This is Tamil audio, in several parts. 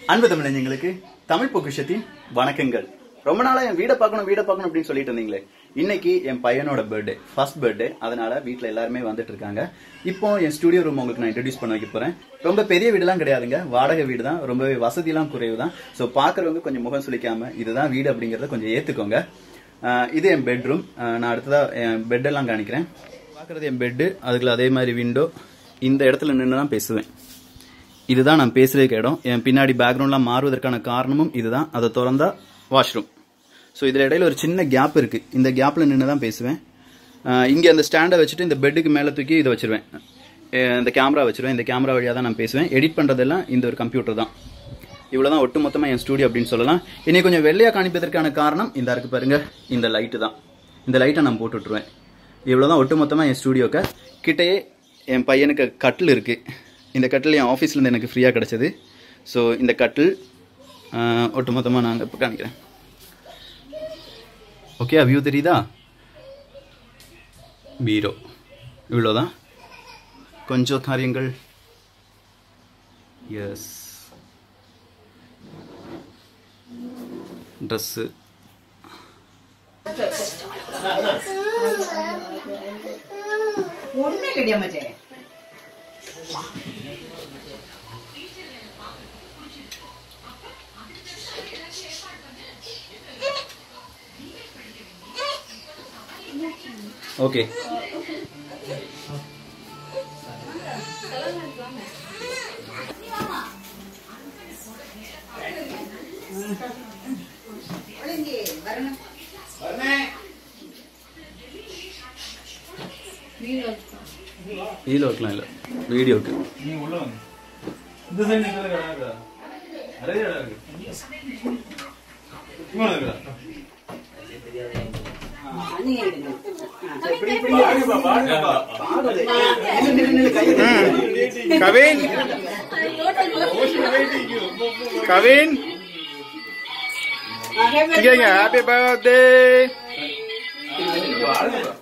அன்பு தமிழஞ்சங்களுக்கு தமிழ் பொக்கிஷத்தின் வணக்கங்கள் ரொம்ப நாளா என் வீட பார்க்கணும் வீட பார்க்கணும் அப்படின்னு சொல்லிட்டு இருந்தீங்களே இன்னைக்கு என் பையனோட பர்த்டே ஃபர்ஸ்ட் பர்த்டே அதனால வீட்ல எல்லாருமே வந்துட்டு இருக்காங்க இப்போ என் ஸ்டுடியோ ரூம் உங்களுக்கு நான் இன்ட்ரடியூஸ் பண்ண வைக்க போறேன் ரொம்ப பெரிய வீடுலாம் கிடையாதுங்க வாடகை வீடு தான் ரொம்பவே வசதிலாம் குறைவு தான் ஸோ பாக்குறவங்க கொஞ்சம் முகம் சுளிக்காம இதுதான் வீடு அப்படிங்கறத கொஞ்சம் ஏத்துக்கோங்க ஆஹ் இது என் பெட்ரூம் நான் அடுத்ததா என் பெட்டெல்லாம் காணிக்கிறேன் பார்க்குறது என் பெட்டு அதுக்குள்ள அதே மாதிரி விண்டோ இந்த இடத்துல நின்று தான் பேசுவேன் இதுதான் நான் பேசுறதுக்கு இடம் என் பின்னாடி பேக்ரவுண்ட்லாம் மாறுவதற்கான காரணமும் இதுதான் அதை திறந்தா வாஷ்ரூம் ஸோ இதில் இடையில ஒரு சின்ன கேப் இருக்கு இந்த கேப்பில் நின்று தான் பேசுவேன் இங்கே அந்த ஸ்டாண்டை வச்சுட்டு இந்த பெட்டுக்கு மேலே தூக்கி இதை வச்சிருவேன் அஹ் இந்த கேமரா வச்சிருவேன் இந்த கேமரா வழியாக தான் நான் பேசுவேன் எடிட் பண்ணுறதெல்லாம் இந்த ஒரு கம்ப்யூட்டர் தான் இவ்வளவுதான் ஒட்டு மொத்தமாக என் ஸ்டூடியோ அப்படின்னு சொல்லலாம் இன்னைக்கு கொஞ்சம் வெள்ளையா காணிப்பதற்கான காரணம் இந்த இருக்கு பாருங்க இந்த லைட்டு தான் இந்த லைட்டை நான் போட்டு விட்டுருவேன் இவ்வளவுதான் ஒட்டு மொத்தமாக என் ஸ்டூடியோக்கு கிட்டேயே என் பையனுக்கு கட்டில் இருக்கு இந்த கட்டில் என் ஆஃபீஸ்லேருந்து எனக்கு ஃப்ரீயாக கிடைச்சது ஸோ இந்த கட்டில் ஒட்டு மொத்தமாக நான் இப்போ காமிக்கிறேன் ஓகே வியூ தெரியுதா பீரோ இவ்வளோதான் கொஞ்சம் காரியங்கள் எஸ் ட்ரெஸ்ஸு ஒண்ணுமே கிடையாது மச்சே ஓகே இதில் வைக்கலாம் இல்லை வீடியோக்கு நீ உள்ள வாங்க இந்த சைடு நிக்கிற இடம் இருக்கா நிறைய இடம் இருக்கு சும்மா இருக்கா பாருங்கப்பா பாருங்கப்பா கவின் கவின் இங்க ஹாப்பி பர்த்டே பாருங்கப்பா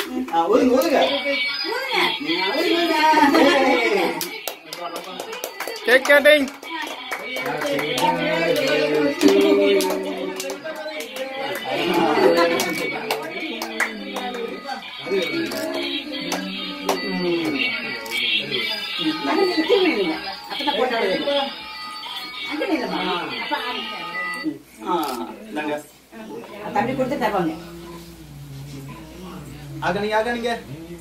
கேக் கட்டிங் தம்பி கொடுத்து தருவாங்க ஆகணிங்க ஆகணிங்க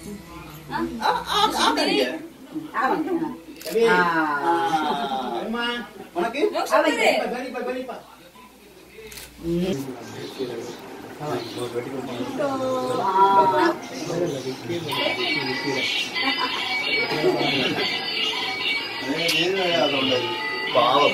ஆகணிங்க ஆமாங்க உனக்கு பாவம்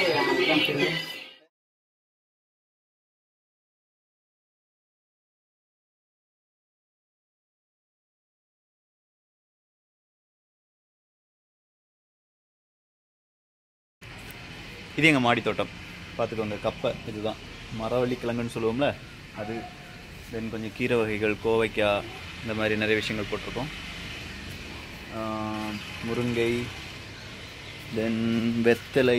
இது எங்கள் மாடி தோட்டம் பார்த்துக்கோங்க கப்பை இதுதான் மரவள்ளி கிழங்குன்னு சொல்லுவோம்ல அது தென் கொஞ்சம் கீரை வகைகள் கோவைக்காய் இந்த மாதிரி நிறைய விஷயங்கள் போட்டிருக்கோம் ஆஹ், முருங்கை தென் வெத்தலை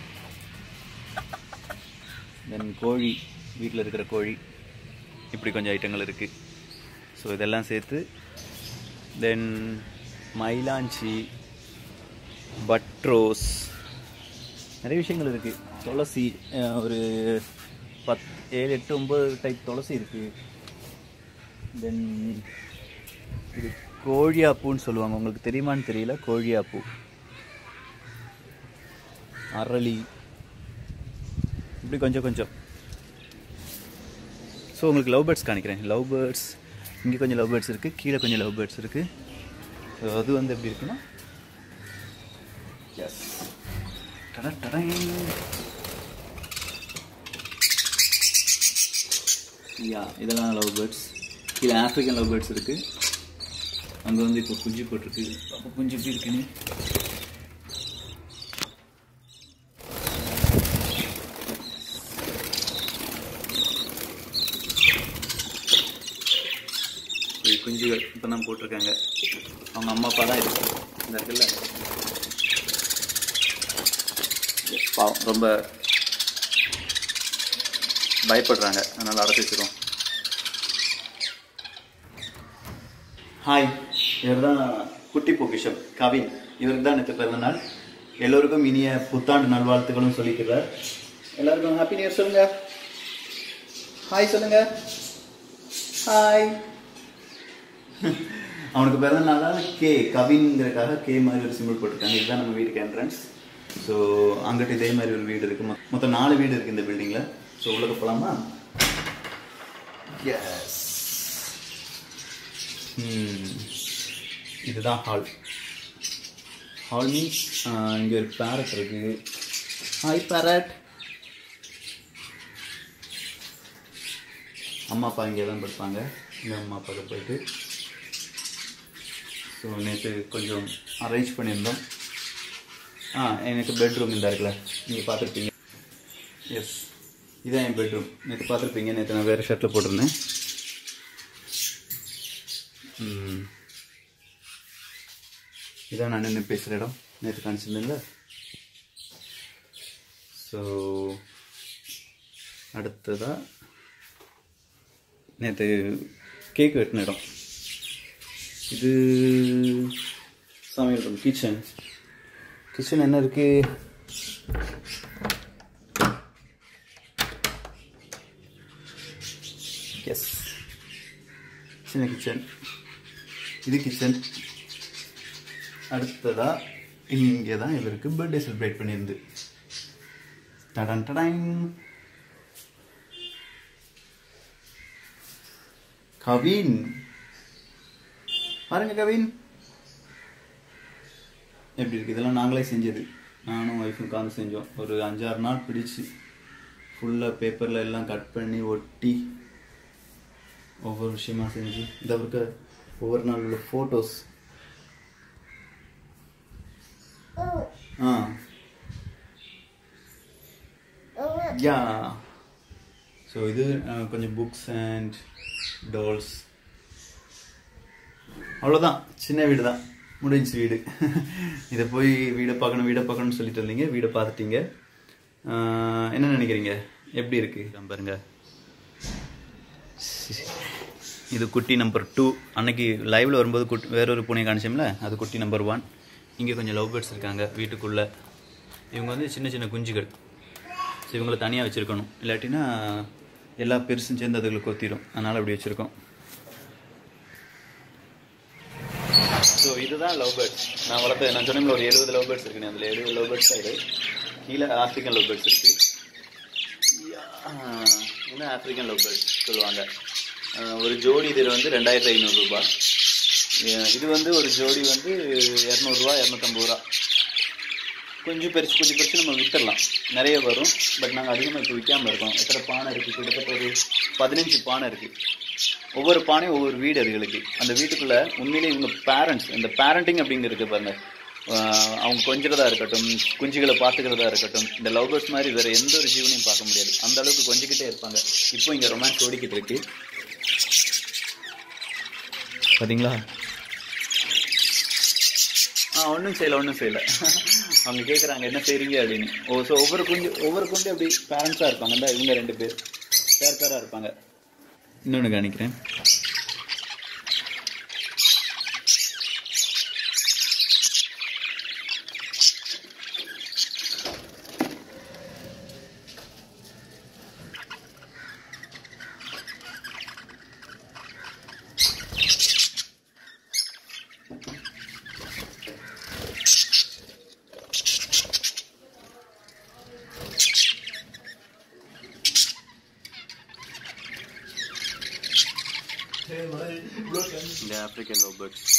தென் கோழி வீட்டில் இருக்கிற கோழி இப்படி கொஞ்சம் ஐட்டங்கள் இருக்குது ஸோ இதெல்லாம் சேர்த்து தென் மயிலாஞ்சி பட்ரோஸ் நிறைய விஷயங்கள் இருக்குது துளசி அஹ், ஒரு பத் ஏழு எட்டு ஒம்பது டைப் துளசி இருக்குது தென் இது கோழியாப்பூன்னு சொல்லுவாங்க உங்களுக்கு தெரியுமான்னு தெரியல கோழியாப்பூ அரளி இப்படி கொஞ்சம் கொஞ்சம் ஸோ உங்களுக்கு லவ் பேர்ட்ஸ் காணிக்கிறேன் லவ் பேர்ட்ஸ் இங்கே கொஞ்சம் லவ் பேர்ட்ஸ் இருக்குது கீழே கொஞ்சம் லவ் பேர்ட்ஸ் இருக்குது அது வந்து எப்படி இருக்குன்னா எஸ் யா இதெல்லாம் லவ் பேர்ட்ஸ் கீழே ஆஃப்ரிக்கன் லவ் பேர்ட்ஸ் இருக்கு அங்கே வந்து இப்போ குஞ்சு போட்டிருக்கு அப்போ குஞ்சு எப்படி இருக்குன்னு இது குஞ்சுகள் இப்போ தான் போட்டிருக்காங்க அவங்க அம்மா அப்பா தான் இருக்கு இந்த இருக்குல்ல பாவம் ரொம்ப பயப்படுறாங்க அதனால் அடைச்சி வச்சிருவோம் ஹாய் இவர் தான் குட்டி பொக்கிஷம் கவின் இவருக்கு தான் நேற்று பிறந்த நாள் எல்லோருக்கும் இனிய புத்தாண்டு நல்வாழ்த்துக்களும் சொல்லிக்கிறார் எல்லாருக்கும் ஹாப்பி நியூ இயர் சொல்லுங்க ஹாய் சொல்லுங்க ஹாய் அவனுக்கு பிறந்த நாளாக கே கவின்ங்கிறதுக்காக கே மாதிரி ஒரு சிம்பிள் போட்டிருக்காங்க இதுதான் நம்ம வீட்டுக்கு என்ட்ரன்ஸ் ஸோ அங்கிட்டு இதே மாதிரி ஒரு வீடு இருக்கு மொ- மொத்தம் நாலு வீடு இருக்கு இந்த பில்டிங்கில் ஸோ உள்ளே போகலாமா எஸ் இதுதான் ஹால் ஹால் மீன்ஸ் இங்கே ஒரு பேரட் இருக்கு ஹாய் பேரட் அம்மா அப்பா இங்கே தான் படிப்பாங்க இந்த அம்மா அப்பாவுக்கு போயிட்டு ஸோ நேற்று கொஞ்சம் அரேஞ்ச் பண்ணியிருந்தோம் ஆ எனக்கு பெட்ரூம் இந்த இருக்குல்ல நீங்கள் பார்த்துருப்பீங்க எஸ் இதான் என் பெட்ரூம் நேற்று பார்த்துருப்பீங்க நேற்று நான் வேறு ஷர்ட்டில் போட்டிருந்தேன் ம். இதான் நான் நின்று பேசுகிற இடம் நேற்று காமிச்சிருந்தேன்ல ஸோ அடுத்ததாக நேற்று கேக் வெட்டின இடம் இது சமையல் ரூம் கிச்சன் கிச்சன் என்ன இருக்கு எஸ் சின்ன கிச்சன் இது கிச்சன் அடுத்ததா இங்கே தான் இவருக்கு பர்த்டே செலிப்ரேட் பண்ணியிருந்து டடன் டடாங் கவின் பாருங்க கவின் எப்படி இருக்கு இதெல்லாம் நாங்களே செஞ்சது நானும் ஒய்ஃபும் உட்காந்து செஞ்சோம் ஒரு அஞ்சாறு நாள் பிடிச்சு ஃபுல்லாக பேப்பரில் எல்லாம் கட் பண்ணி ஒட்டி ஒவ்வொரு விஷயமா செஞ்சு இந்த இருக்க ஒவ்வொரு நாள் உள்ள ஃபோட்டோஸ் ஆ யா ஸோ இது அஹ், கொஞ்சம் புக்ஸ் அண்ட் டால்ஸ் அவ்வளோதான் சின்ன வீடு தான் முடிஞ்சு வீடு இதை போய் வீடை பார்க்கணும் வீடை பார்க்கணும்னு சொல்லிட்டு இருந்தீங்க வீடை பார்த்துட்டீங்க ஆஹ், என்ன நினைக்கிறீங்க எப்படி இருக்கு பாருங்க இது குட்டி நம்பர் டூ அன்னைக்கு லைவ்ல வரும்போது குட்டி வேற ஒரு பூனை காணிச்சோம்ல அது குட்டி நம்பர் ஒன் இங்கே கொஞ்சம் லவ் பேர்ட்ஸ் இருக்காங்க வீட்டுக்குள்ள இவங்க வந்து சின்ன சின்ன குஞ்சுகள் ஸோ இவங்கள தனியாக வச்சுருக்கணும் இல்லாட்டினா எல்லா பெருசும் சேர்ந்து அதுகளை கொத்திடும் அதனால் அப்படி வச்சுருக்கோம் ஸோ இதுதான் லவ் பேர்ட்ஸ் நான் வளர்த்த நான் சொன்னேன் ஒரு எழுபது லவ் பேர்ட்ஸ் இருக்குன்னு அதில் எழுபது லவ் பேர்ட்ஸ் இது கீழே ஆஃப்ரிக்கன் லவ் பேர்ட்ஸ் இருக்கு ஆஹ், இன்னும் ஆஃப்ரிக்கன் லவ் பேர்ட்ஸ் சொல்லுவாங்க ஆஹ், ஒரு ஜோடி இதில் வந்து ரெண்டாயிரத்தி ஐநூறுரூபா இது வந்து ஒரு ஜோடி வந்து இரநூறுவா இரநூத்தம்பது ரூபா கொஞ்சம் பெருசு கொஞ்சம் பெருசு நம்ம வித்துடலாம் நிறைய வரும் பட் நாங்கள் அதிகமாக இப்போ விற்காம இருக்கோம் எத்தனை பானை இருக்குது கிட்டத்தட்ட ஒரு பதினஞ்சு பானை இருக்குது ஒவ்வொரு பானையும் ஒவ்வொரு வீடு அதுகளுக்கு அந்த வீட்டுக்குள்ள உண்மையிலே இவங்க பேரண்ட்ஸ் இந்த பேரண்டிங் அப்படிங்கிறது பாருங்க ஆஹ் அவங்க கொஞ்சிறதா இருக்கட்டும் குஞ்சுகளை பார்த்துக்கிறதா இருக்கட்டும் இந்த லவ் பேர்ட்ஸ் மாதிரி வேற எந்த ஒரு ஜீவனையும் பார்க்க முடியாது அந்த அளவுக்கு கொஞ்சிக்கிட்டே இருப்பாங்க இப்போ இங்க ரொமான்ஸ் ஓடிக்கிட்டு இருக்கு பாத்தீங்களா ஆ ஒன்றும் செய்யல ஒன்றும் செய்யல அவங்க கேட்குறாங்க என்ன செய்றீங்க அப்படின்னு ஓ ஸோ ஒவ்வொரு குஞ்சு ஒவ்வொரு குஞ்சு அப்படி பேரண்ட்ஸாக இருப்பாங்க இந்த இவங்க ரெண்டு பேர் பேர் பேராக இருப்பாங்க இன்னொன்று காணிக்கிறேன் இந்த ஆப்பிரிக்கன் லவ் பேர்ட்ஸ்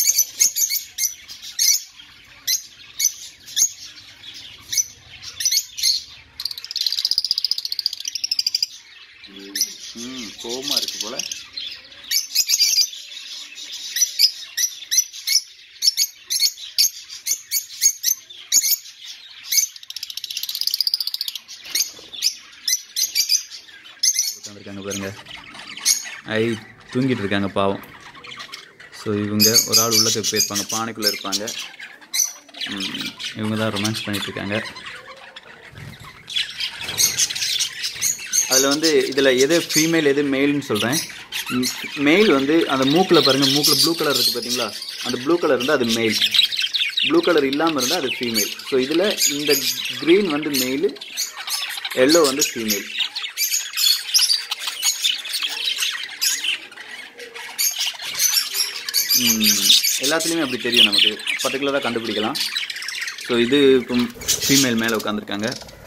ம் கோவமா இருக்கு போல உட்காந்துருக்காங்க பாருங்க ஐ தூங்கிட்டு இருக்காங்க பாவம் ஸோ இவங்க ஒரு ஆள் உள்ளே போயிருப்பாங்க பானைக்குள்ளே இருப்பாங்க ம், இவங்க தான் ரொமான்ஸ் பண்ணிட்டு இருக்காங்க அது அதில் வந்து இதில் எது ஃபீமேல் எது மேல்னு சொல்கிறேன் மேல் வந்து அந்த மூக்கில் பாருங்கள் மூக்கில் ப்ளூ கலர் இருக்குது பார்த்தீங்களா அந்த ப்ளூ கலர் இருந்தால் அது மேல் ப்ளூ கலர் இல்லாமல் இருந்தால் அது ஃபீமேல் ஸோ இதில் இந்த க்ரீன் வந்து மேலு எல்லோ வந்து ஃபீமேல் எல்லாத்துலேயுமே அப்படி தெரியும் நமக்கு பர்டிகுலராக கண்டுபிடிக்கலாம் ஸோ இது இப்போ ஃபீமேல் மேலே உட்காந்துருக்காங்க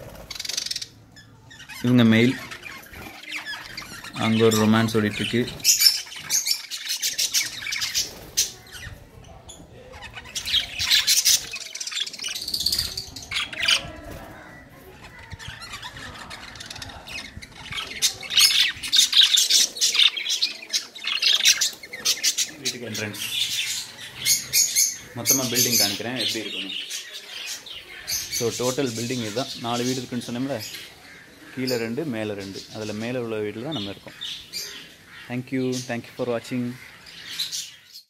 இவங்க மெயில் அங்கே ஒரு ரொமான்ஸ் ஓடிட்டுருக்கு வீட்டுக்கு என்ட்ரன்ஸ் மொத்தமாக பில்டிங் காணிக்கிறேன் எப்படி இருக்கணும் ஸோ டோட்டல் பில்டிங் இதுதான் நாலு வீடு இருக்குன்னு சொன்னோம்ல கீழே ரெண்டு மேலே ரெண்டு அதில் மேலே உள்ள வீட்டில் தான் நம்ம இருக்கோம் தேங்க்யூ தேங்க்யூ ஃபார் வாட்சிங்